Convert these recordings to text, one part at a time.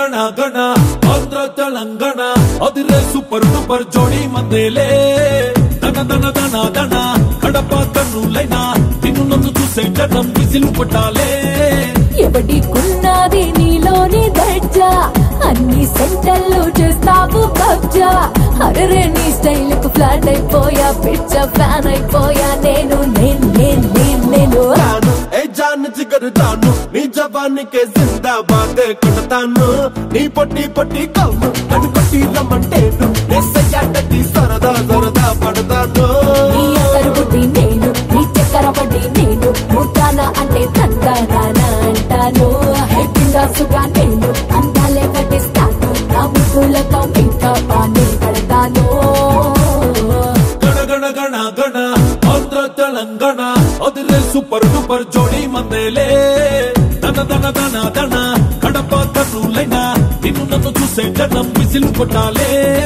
గణ గణ ఆంధ్ర తెలంగాణ అదిరే సూపర్ డూపర్ జోడి మందేలే దన దన దన దన కడప కన్నులైనా నిన్ను నన్ను చూసే జనం విసిలు పట్టాలే ఎవడికున్నది నీలోని దర్జా అన్ని సెంటర్లు చేస్తావు కబ్జా అరే నీ స్టైల్ కు ఫ్లాట్ అయిపోయా పిచ్చ ఫ్యాన్ అయిపోయా నేను నేను నేను నేను నేను తాను ఏ జాన్ జిగరు తాను నీ జవానికి జిందాబాద్ కొడతాను నీ పొట్టి పొట్టి కవ్వు కడు కొట్టి రమ్మంటేను ఎస్ఐయాటకి సరదా సరదా పడతాను నీ అసలు బుద్ధి నేను నీ చక్కెర పడి నేను ముట్టాన అంటే తందానా అంటాను హెప్పిందాసుగా నేను అందాలే పట్టిస్తాను నా ముగ్గులతో ఇంకా బానే కడతాను గణ గణ గణ గణ ఆంధ్ర తెలంగాణ అదిరే సూపర్ డూపర్ జోడి మందేలే దన దన దన దన కడప కన్నులైనా నిన్ను నన్ను చూసే జనం విసిలు కొట్టాలే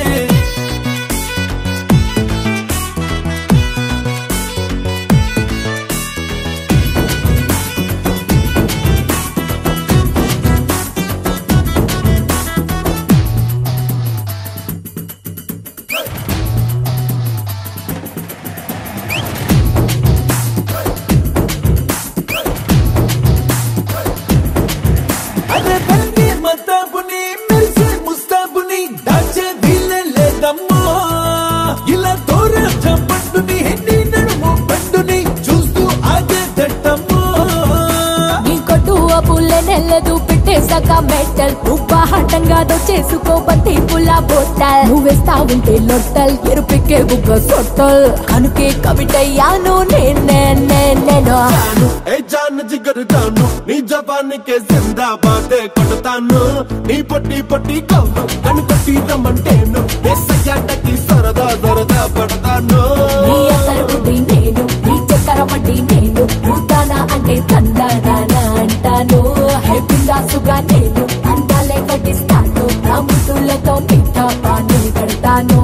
అరే బల్లి మతాబుని మెరిసే ముస్తాబుని దాచే దిల్లే లేదమ్మా ఇలా దూర చంపండుని నీ నడుము బండుని చూస్తూ ఆగే దట్టమ్మా నీ కొట్టు ఆ పుల్లె నెల్లదు పెట్టేశాక మెట్టల్ నువ్వు హఠంగా చేసుకో బంతి పుల్ల బొట్టల్ నువ్వేస్తా ఉంటే లొట్టల్ ఎరుపికే బుగ్గ సొట్టల్ కనుకే కవిటయ్యాను నేనే నేను తాను ఏ జాన్ జిగరు తాను నీ జవానికి జిందాబాద్ కొడతాను నీ పొట్టి పొట్టి కవ్వు కడు కొట్టి రమ్మంటేను ఎస్ఐయాటకి సరదా సరదా పడతాను నీ అసలు బుద్ధి నేను నీ చక్కెర పడి నేను ముట్టానా అంటే తందానా అంటాను హెప్పిందాసుగా నేను అందాలే కట్టిస్తాను నా ముద్దులతో మిగతా పాని కడతాను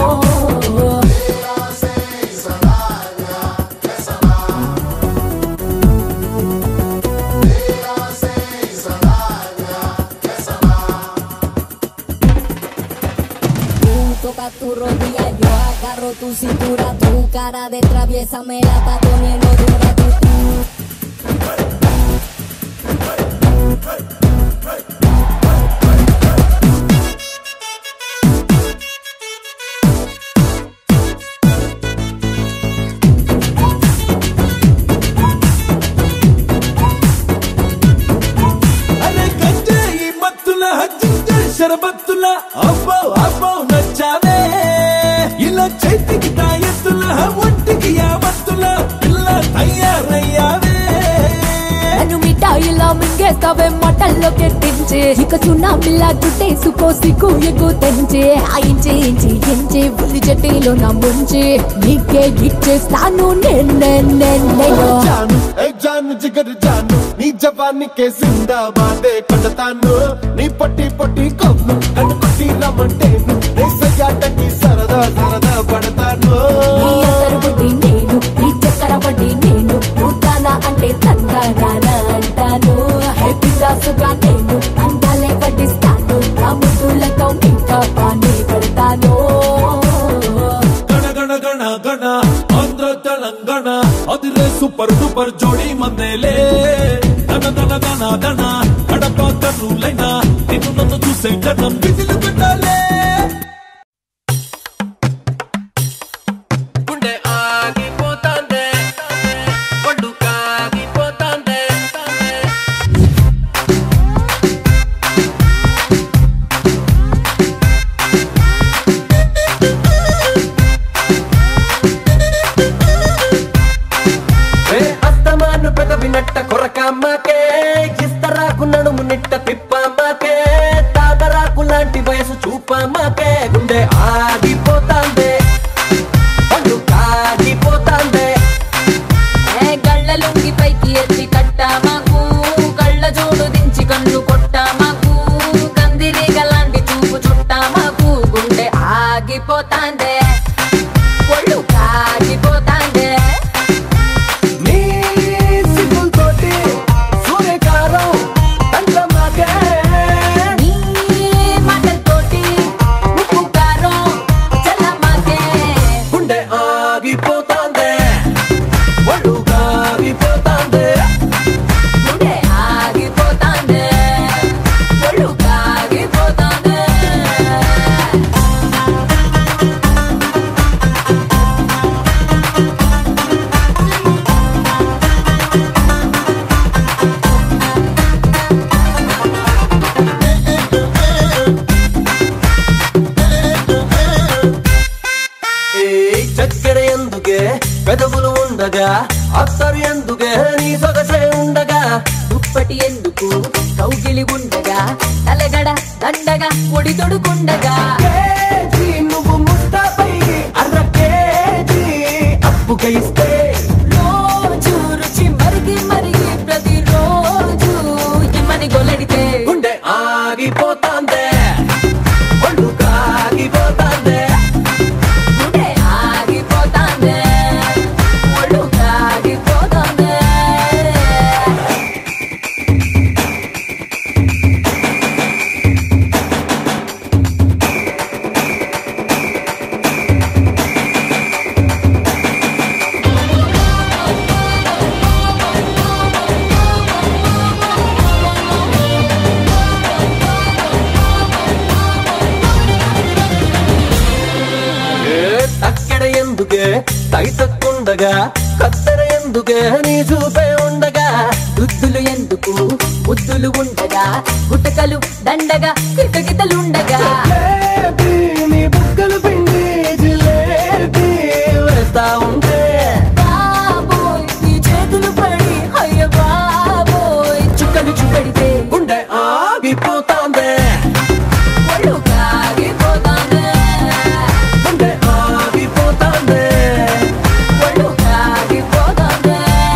Tú toca tu rodilla, yo agarro tu cintura, tu cara de traviesa me la está poniendo dura. Tú, tú. అరే గంజాయి మత్తుల హజ్జించే షరబత్తుల అబ్బో అబ్బో నచ్చావే ఇలా చేతికి తాయెత్తుల ఒంటికి యావత్తుల పిల్ల తయారయ్యావే నన్ను మిఠాయిలా మింగేస్తావే మటల్లో కెట్టించే ఇక సున్నామిలా చుట్టేసుకో సిగ్గు ఎగ్గు తెంచే ఆయించి ఇంచి ఇంచి ఉల్లి చెట్టిలో నా ముంచి నీకే ఇచ్చేస్తాను నేను నేను నేను జాను ఏ జాను జిగరు జాను నీ జవానికి జిందాబాద్ కొడతాను నీ పొట్టి పొట్టి కవ్వు కడు కొట్టి రమ్మంటేను ఎస్ఐయాటకి సరదా సరదా పడతాను నీ అసలు బుద్ధి నేను నీ చక్కెర పడి నేను ముట్టానా అంటే తందానా అంటాను హెప్పిందాసుగా నేను అందాలే పట్టిస్తాను నా ముద్దులతో ఇంకా బానే కడతాను గణ గణ గణ గణ ఆంధ్ర తెలంగాణ అదిరే సూపర్ డూపర్ జోడి మందేలే దన దన దన దన కడప కన్నులైనా నిన్ను నన్ను చూసే జనం విసిలు కొట్టాలే గుండె ఆగిపోతాందే ఒళ్ళు కాగిపోతాందే ఏ అస్తమాను పెదవినట్ట కొరకమ్మకే ఇస్తరాకు నడుము నిట్ట తిప్పమ్మకే తాగరాకు లాంటి వయసు చూపమ్మ అత్తరు ఎందుకే నీ సొగసే ఉండగా దుప్పటి ఎందుకు కౌగిలి ఉండగా తలగడ దండగా ఒడి తొడుకుండగా కేజీ నువ్వు ముస్తాపై అర్ర కేజీ అప్పుగా ఇస్తే రోజు రుచి మరిగి మరిగి ప్రతిరోజు ఇమ్మని గొల్లడితే గుండె ఆగిపోతాందే ఒళ్ళు కాగిపోతాందే గుండె ఆగిపోతాందే ఒళ్ళు కాగిపోతాందే ఏ తక్కెడ ఎందుకే తైతక్కుండగా కత్తెర ఎందుకే నీ చూపే ఉండగా దుద్దులు ఎందుకు ముద్దులు ఉండగా గుట్టకలు దండగా కిటకితలుండగా జిలేబీ, నీ బుగ్గలు పిండి జిలేబీ వేస్తా ఉంటే బాబోయ్ నీ చేతులు పడి అయ్య బాబోయ్ చుక్కలు చూపెడితే గుండె ఆగిపోతాందే ఒళ్ళు కాగిపోతాందే గుండె ఆగిపోతాందే ఒళ్ళు కాగిపోతాందే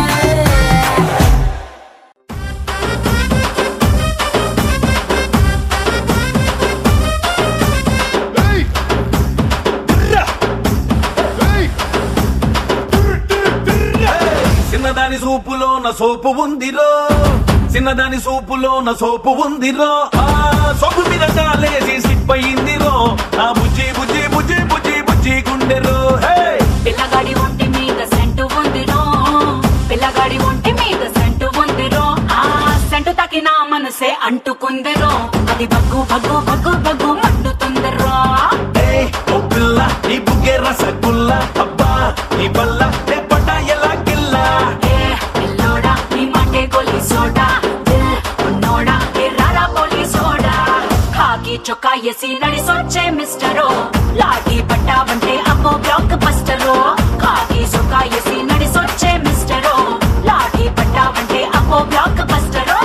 చిన్నదాని సూపులో నా సోపు ఉందిరో చిన్నదాని సూపులో నా సోపు ఉందిరో ఆ సోపు మీద కాలేసి సిప్పయిందిరో ఆ బుజ్జి బుజ్జి బుజ్జి బుజ్జి బుజ్జి గుండెరో హే పిల్లగాడి ఒంటి మీద సెంటు ఉందిరో పిల్లగాడి ఒంటి మీద సెంటు ఉందిరో ఆ సెంటు తగిన మనసే అంటుకుందిరో అది బగ్గు బగ్గు బగ్గు బగ్గు మండుతుందిరో ఏయ్, ఓ పిల్ల నీ బుగ్గే రసగుల్ల అబ్బా నీ బల్ల నే పడ్డ ఎలా కిల్లా ఏ పిల్లోడా నీ మాటే గొలి సోడా దిల్ ఉన్నోడా ఏ రారా పోలి సోడా కాకి చొక్కా ఎసి నడిసొచ్చే మిస్టరో లాఠీ పట్టావంటే అమ్మో బ్లాక్ బస్టరో కాకి చొక్కా ఎసి నడిసొచ్చే మిస్టరో లాఠీ పట్టావంటే అమ్మో బ్లాక్ బస్టరో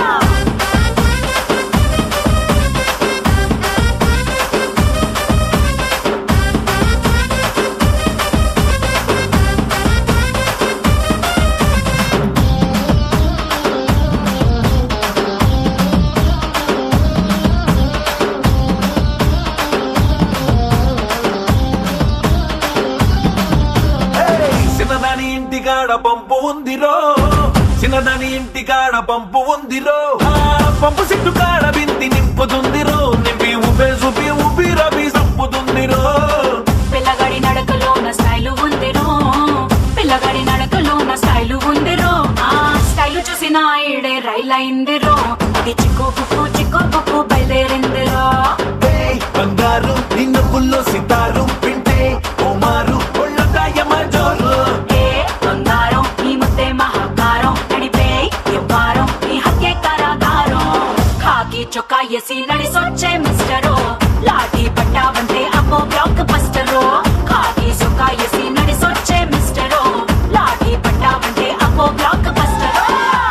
ఏయ్, చిన్నదాని ఇంటికాడ పంపు ఉందిరో చిన్నదాని ఇంటికాడ పంపు ఉందిరో ఆ పంపు సిట్టు కాడ బింది నింపుతుందిరో నింపి ఉబే సుపి ఉబి రబి సంపుతుందిరో పిల్లగాడి నడకలో నా స్టైలు ఉందిరో పిల్లగాడి నడకలో నా స్టైలు ఉందిరో ఆ స్టైలు చూసి నా ఈడే రైల్ అయిందిరో అది చిక్కు బుక్కు చిక్కు బుక్కు బయలుదేరిందిరో ఏయ్, బంగారు నిన్న పుల్లో సితారు వింటే ఓమారు ఒళ్ళకాయమ జోరు ఏ బంగారం నీ ముద్దే మహాకారం నడిపే ఎవ్వారం నీ హత్యే కారాగారం కాకి చొక్కా ఎసి నడిసొచ్చే మిస్టరో లాఠీ పట్టావంటే అమ్మో బ్లాక్ బస్టరో కాకి చొక్కా ఎసి నడిసొచ్చే మిస్టరో లాఠీ పట్టావంటే అమ్మో బ్లాక్ బస్టరో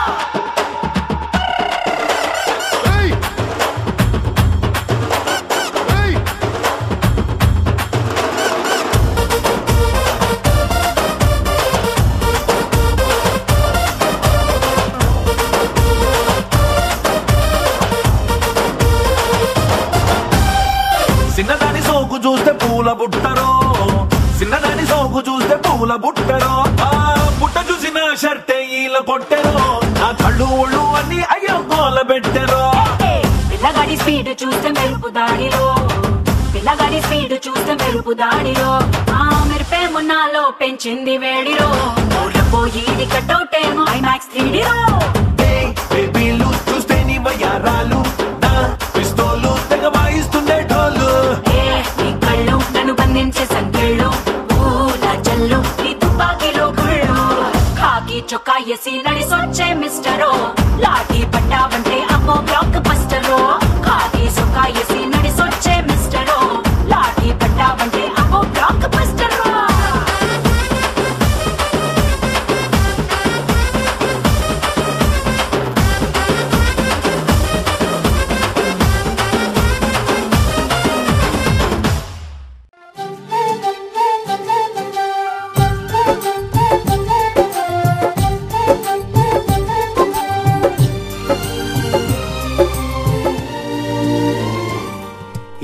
చిన్నదాని సోకు చూస్తే పూల బుట్టరో చిన్నదాని సోకు చూస్తే పూల బుట్టరో ఆ బుట్ట చూసిన షర్టే ఈల కొట్టెరో నా కళ్ళు ఒళ్ళు అన్ని అయ్యో గోల పెట్టెరో పిల్లగాడి స్పీడ్ చూస్తే మెరుపు దాడిలో పిల్లగాడి స్పీడ్ చూస్తే మెరుపు దాడిలో ఆ మెరుపే మున్నాలో పెంచింది వేడిరో పోయి కట్టౌటేమో ఐమాక్స్ త్రీడిరో ఏయ్, బేబీలు చూస్తే నీ వయ్యారాలు నా పిస్తోలు తెగ వాయిస్తుండే ఢోలు ఏ నీ కళ్ళు నన్ను బంధించే సంకెళ్ళు ఊల జల్లు నీ తుపాకీలో గుళ్ళు కాకి చొక్కా ఎసి నడిసొచ్చే మిస్టరో లాఠీ పట్టావంటే అమ్మో బ్లాక్ బస్టరో కాకి చొక్కా ఎసి నడిసొచ్చే మిస్టరో లాఠీ పట్టావంటే అమ్మో బ్లాక్ బస్టరో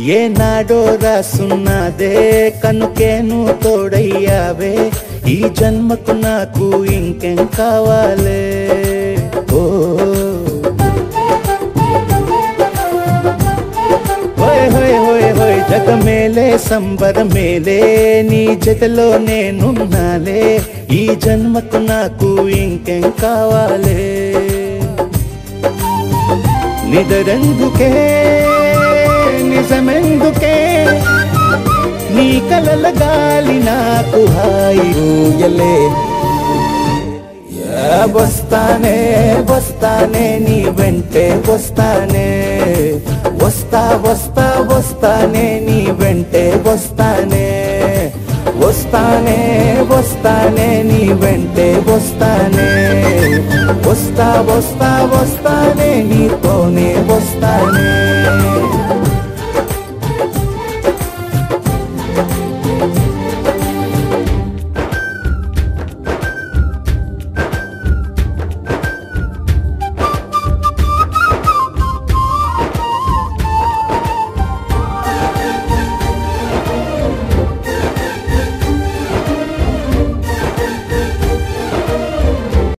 ఏనాడో రాసున్నదే కనుకేను తోడయ్యావే ఈ జన్మకు నాకు ఇంకేం కావాలే ఓ హోయ్ హోయ్ హోయ్ హోయ్ జగ మేలే సంబర మేలే నీ జతలో నేనున్నాలే ఈ జన్మకు నాకు ఇంకేం కావాలే నిదరెందుకే నిజమెందుకే నీ కలల గాలి నాకు హాయి ఊయలే యా వస్తానే వస్తానే నీ వెంటే వస్తానే వస్తా వస్తా వస్తానే నీ వెంటే వస్తానే వస్తానే వస్తానే నీ వెంటే వస్తానే వస్తా వస్తా వస్తానే నీతోనే వస్తానే